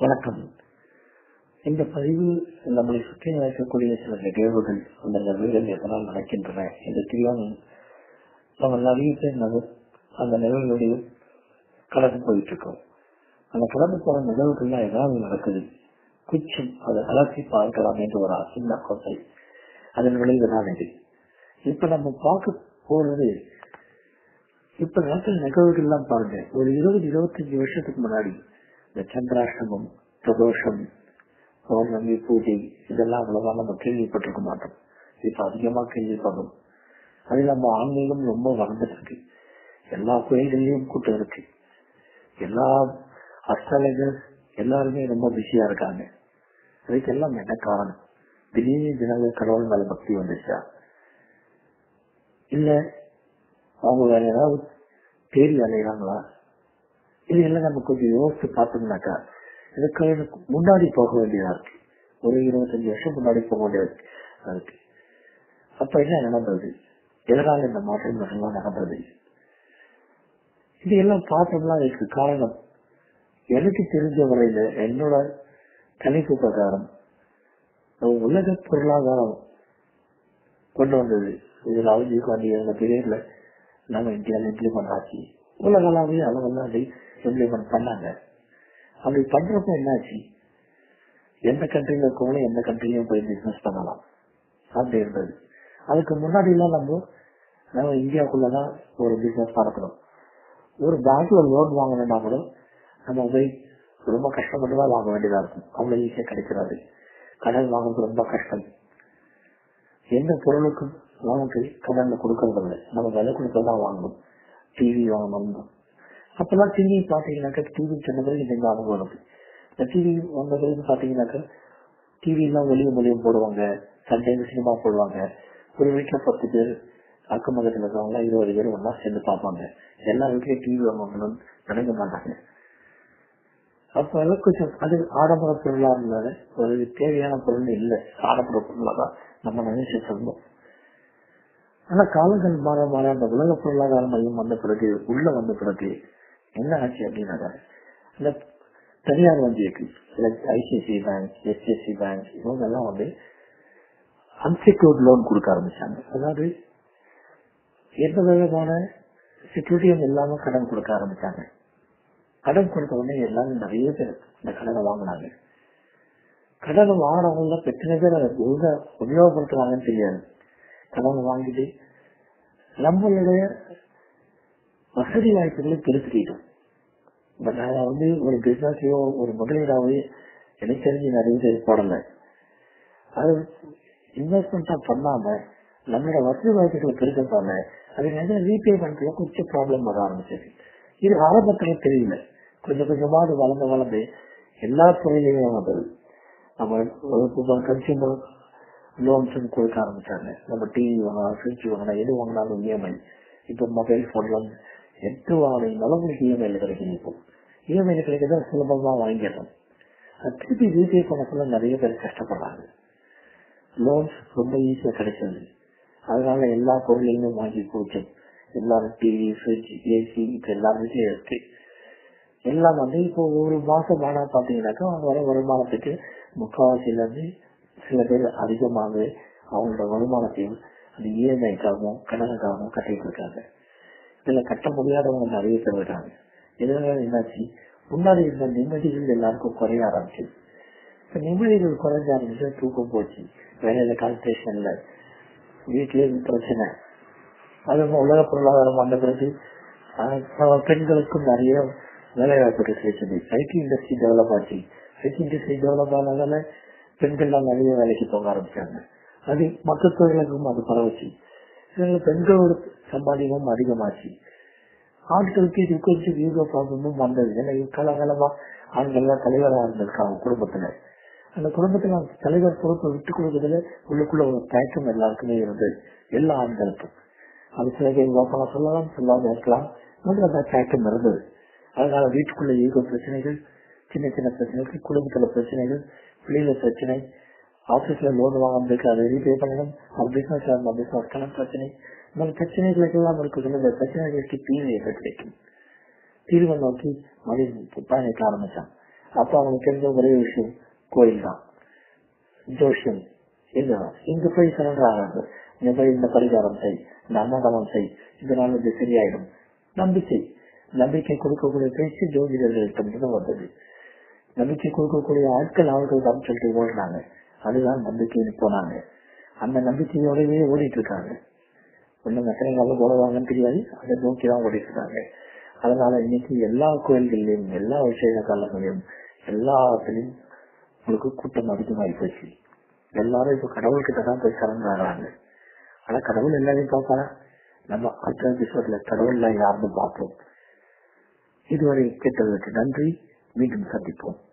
வணக்கம் இந்த பதிவு நம்மளை சுற்றி நடக்கக்கூடிய சில நிகழ்வுகள் அந்த நிகழ்வுகள் எதனால் நடக்கின்றன என்று தெரியாம நம்ம நிறைய பேர் நக- அந்த நிகழ்வுகளையும் கடந்து போயிட்டு இருக்கோம் அந்த கடந்து போற நிகழ்வுகள்லாம் ஏதாவது நடக்குது குச்சம் அதை அலசி பார்க்கலாம் என்று ஒரு சின்ன கொசை அதன் விளைவுதான் இது இப்ப நம்ம பார்க்க போறது இப்ப நடக்கிற நிகழ்வுகள் எல்லாம் பாருங்க ஒரு இருபது இருபத்தஞ்சு வருஷத்துக்கு முன்னாடி இந்த சந்திராஷ்டமம் பிரதோஷம் பௌர்ணமி பூஜை இதெல்லாம் அவ்வளவா நம்ம கேள்விப்பட்டிருக்க மாட்டோம் இப்ப அதிகமா கேள்விப்படுறோம் அது நம்ம ஆன்மீகம் ரொம்ப வளர்ந்துட்டு இருக்கு எல்லா கோயில்கள்லயும் கூட்டம் இருக்கு எல்லா அஸ்ட்ராலஜர்ஸ் எல்லாருமே ரொம்ப பிஸியா இருக்காங்க அதுக்கெல்லாம் என்ன காரணம் திடீர்னு தினங்கள் கடவுள் மேல பக்தி வந்துச்சா இல்ல அவங்க வேற ஏதாவது தேடி அலைகிறாங்களா இது எல்லாம் நம்ம கொஞ்சம் யோசிச்சு பார்த்தோம்னாக்கா இதுக்கு எனக்கு முன்னாடி போக வேண்டியதா இருக்கு ஒரு இருபத்தஞ்சு வருஷம் முன்னாடி போக வேண்டியது இருக்கு அப்ப என்ன நடந்தது எதனால இந்த மாற்றங்கள் எல்லாம் நடந்தது இது எல்லாம் பார்த்தோம்னா இதுக்கு காரணம் எனக்கு தெரிஞ்ச வரையில என்னோட கணிப்பு பிரகாரம் உலக பொருளாதாரம் கொண்டு வந்தது இது ராகுல் காந்தி அந்த பீரியட்ல நம்ம இந்தியாவில் இம்ப்ளிமெண்ட் ஆச்சு உலகளாவே அளவெல்லாம் அதை இம்ப்ளிமெண்ட் பண்ணாங்க அப்படி பண்றப்ப என்னாச்சு எந்த கண்ட்ரில இருக்கவங்களும் எந்த கண்ட்ரிலையும் போய் பிசினஸ் பண்ணலாம் அப்படி இருந்தது அதுக்கு முன்னாடி எல்லாம் நம்ம நம்ம இந்தியாவுக்குள்ளதான் ஒரு பிசினஸ் நடக்கணும் ஒரு பேங்க்ல லோன் வாங்கணும்னா கூட நம்ம போய் ரொம்ப கஷ்டப்பட்டு தான் வாங்க வேண்டியதா இருக்கும் அவ்வளவு ஈஸியா கிடைக்கிறாது கடன் வாங்குறது ரொம்ப கஷ்டம் எந்த பொருளுக்கும் நமக்கு கடன்ல கொடுக்கறது இல்லை நம்ம விலை கொடுத்து தான் வாங்கணும் டிவி வாங்கணும் அப்பெல்லாம் டிவி பாத்தீங்கன்னாக்கா டிவி சொன்ன பிறகு இந்த அனுபவம் இருக்கு இந்த டிவி வந்த பிறகு பாத்தீங்கன்னாக்கா டிவி எல்லாம் வெளியே வெளியே போடுவாங்க சண்டே சினிமா போடுவாங்க ஒரு வீட்டுல பத்து பேர் அக்கம் பக்கத்துல இருக்கவங்க இருபது பேர் ஒன்னா சேர்ந்து பார்ப்பாங்க எல்லா வீட்லயும் டிவி வாங்கணும்னு நினைக்க மாட்டாங்க அப்ப எல்லாம் கொஞ்சம் அது ஆடம்பர பொருளா இருந்தது ஒரு தேவையான பொருள் இல்ல ஆடம்பர பொருளா தான் நம்ம நினைச்சிட்டு இருந்தோம் ஆனா காலங்கள் மாற மாற அந்த உலக பொருளாதார மையம் வந்த பிறகு உள்ள வந்த பிறகு என்ன ஆச்சு அப்படின்னாக்கா இந்த தனியார் வங்கிக்கு ஐசிஐசி பேங்க் எஸ்எஸ்சி பேங்க் இவங்க எல்லாம் வந்து அன்செக்யூர்ட் லோன் கொடுக்க ஆரம்பிச்சாங்க அதாவது எந்த விதமான செக்யூரிட்டியும் இல்லாம கடன் கொடுக்க ஆரம்பிச்சாங்க கடன் கொடுத்த உடனே எல்லாரும் நிறைய பேர் இந்த கடனை வாங்கினாங்க கடனை வாங்கினவங்கள எத்தனை பேர் அதை ஒழுங்கா உபயோகப்படுத்துறாங்கன்னு தெரியாது கடன் வாங்கிட்டு நம்மளுடைய வசதி வாய்ப்புகளை பெருக்கிட்டோம் பட் நான் வந்து ஒரு பிசினஸையோ ஒரு முதலீடாவே எனக்கு தெரிஞ்சு நிறைய பேர் போடல அது இன்வெஸ்ட்மெண்டா பண்ணாம நம்மளோட வசதி வாய்ப்புகளை பெருக்கிறதால அது நிறைய ரீபேமெண்ட்ல கொஞ்சம் ப்ராப்ளம் வர ஆரம்பிச்சது இது ஆரம்பத்துல தெரியல கொஞ்சம் கொஞ்சமா அது வளர்ந்து வளர்ந்து எல்லா துறையிலையும் வந்தது நம்ம கன்சியூமர் லோன்ஸ் கொடுக்க ஆரம்பிச்சாங்க நம்ம டிவி வாங்கலாம் ஃப்ரிட்ஜ் வாங்கலாம் எது வாங்கினாலும் இஎம்ஐ இப்போ மொபைல் போன்ல எட்டு வாங்கினாலும் உங்களுக்கு இஎம்ஐல கிடைக்கும் இப்போ இஎம்ஐல கிடைக்கிறத சுலபமா வாங்கிடலாம் அது திருப்பி ரீபே பண்ணக்குள்ள நிறைய பேர் கஷ்டப்படுறாங்க லோன்ஸ் ரொம்ப ஈஸியா கிடைச்சது அதனால எல்லா பொருளையுமே வாங்கி போச்சு எல்லாரும் டிவி ஃப்ரிட்ஜ் ஏசி இப்ப எல்லாருமே இருக்கு எல்லாம் வந்து இப்போ ஒரு மாசம் ஆனா பாத்தீங்கன்னாக்கா அவங்க வர வருமானத்துக்கு முக்காவாசியில இருந்து சில பேர் அதிகமாக அவங்களோட வருமானத்தையும் அந்த இஎம்ஐக்காகவும் கடனுக்காகவும் கட்டிட்டு இருக்காங்க இதுல கட்ட முடியாதவங்க நிறைய பேர் இருக்காங்க இதனால என்னாச்சு முன்னாடி இருந்த நிம்மதிகள் எல்லாருக்கும் குறைய ஆரம்பிச்சு இப்ப நிம்மதிகள் குறைஞ்ச ஆரம்பிச்சு தூக்கம் போச்சு வேலையில கான்சன்ட்ரேஷன் இல்ல வீட்லயே பிரச்சனை அது உலக பொருளாதாரம் வந்த பிறகு அஹ், பெண்களுக்கும் நிறைய வேலை வாய்ப்புகள் கிடைச்சது ஐடி இண்டஸ்ட்ரி டெவலப் ஆச்சு ஐடி இண்டஸ்ட்ரி டெவலப் ஆனதால பெண்கள்லாம் நிறைய வேலைக்கு போக ஆரம்பிச்சாங்க அது மற்ற தொழிலுக்கும் அது பரவச்சு இதனால பெண்களோட சம்பாதியமும் அதிகமாச்சு ஆண்களுக்கு இது கொஞ்சம் ஈகோ ப்ராப்ளமும் வந்தது ஏன்னா இது காலகாலமா ஆண்கள்லாம் தலைவராக இருந்திருக்காங்க குடும்பத்துல அந்த குடும்பத்துல அந்த தலைவர் பொறுப்பை விட்டு கொடுக்கறதுல உள்ளுக்குள்ள ஒரு தயக்கம் எல்லாருக்குமே இருந்தது எல்லா ஆண்களுக்கும் அது சில பேர் ஓப்பனா சொல்லலாம் சொல்லாம இருக்கலாம் ஆனால் அந்த தயக்கம் இருந்தது அதனால வீட்டுக்குள்ள ஈகோ பிரச்சனைகள் சின்ன சின்ன பிரச்சனைகள் குடும்பத்துல பிரச்சனைகள் பிள்ளைகள பிரச்சனை ஆபீஸ்ல லோன் வாங்கினதுக்கு அதை ரீபே பண்ணணும் அது பிசினஸ் அந்த பிசினஸ் கணக்கு பிரச்சனை இந்த மாதிரி பிரச்சனைகளுக்கு எல்லாம் இருக்குது இந்த பிரச்சனைகளுக்கு தீர்வு எப்ப கிடைக்கும் தீர்வை நோக்கி மனிதன் பயணிக்க ஆரம்பிச்சான் அப்ப அவனுக்கு தெரிஞ்ச ஒரே விஷயம் கோயில் தான் ஜோஷியம் இதுதான் இங்க போய் சரண்டர் ஆகாது இங்க போய் இந்த பரிகாரம் செய் இந்த அன்னதானம் செய் இதனால இது சரியாயிடும் நம்பிக்கை நம்பிக்கை கொடுக்கக்கூடிய பேச்சு ஜோதிடர்கள்ட்ட வந்தது நம்பிக்கை கொடுக்கக்கூடிய ஆட்கள் ஆட்கள் தான் சொல்லிட்டு ஓடினாங்க அதுதான் நம்பிக்கைன்னு போனாங்க அந்த நம்பிக்கையோடவே ஓடிட்டு இருக்காங்க ஒன்னும் எத்தனை காலம் ஓடுவாங்கன்னு தெரியாது அதை நோக்கி தான் ஓடிட்டு இருக்காங்க அதனால இன்னைக்கு எல்லா கோயில்கள்லயும் எல்லா விசேஷ காலங்களையும் எல்லாத்துலயும் உங்களுக்கு கூட்டம் அதிகமாகி போச்சு எல்லாரும் இப்ப கடவுள்கிட்ட தான் போய் சரணாகிறாங்க ஆனா கடவுள் எல்லாரையும் பார்ப்பாரா நம்ம அடுத்த எபிசோட்ல கடவுள்ல யாருன்னு பார்ப்போம் இதுவரை கேட்டதற்கு நன்றி மீண்டும் சந்திப்போம்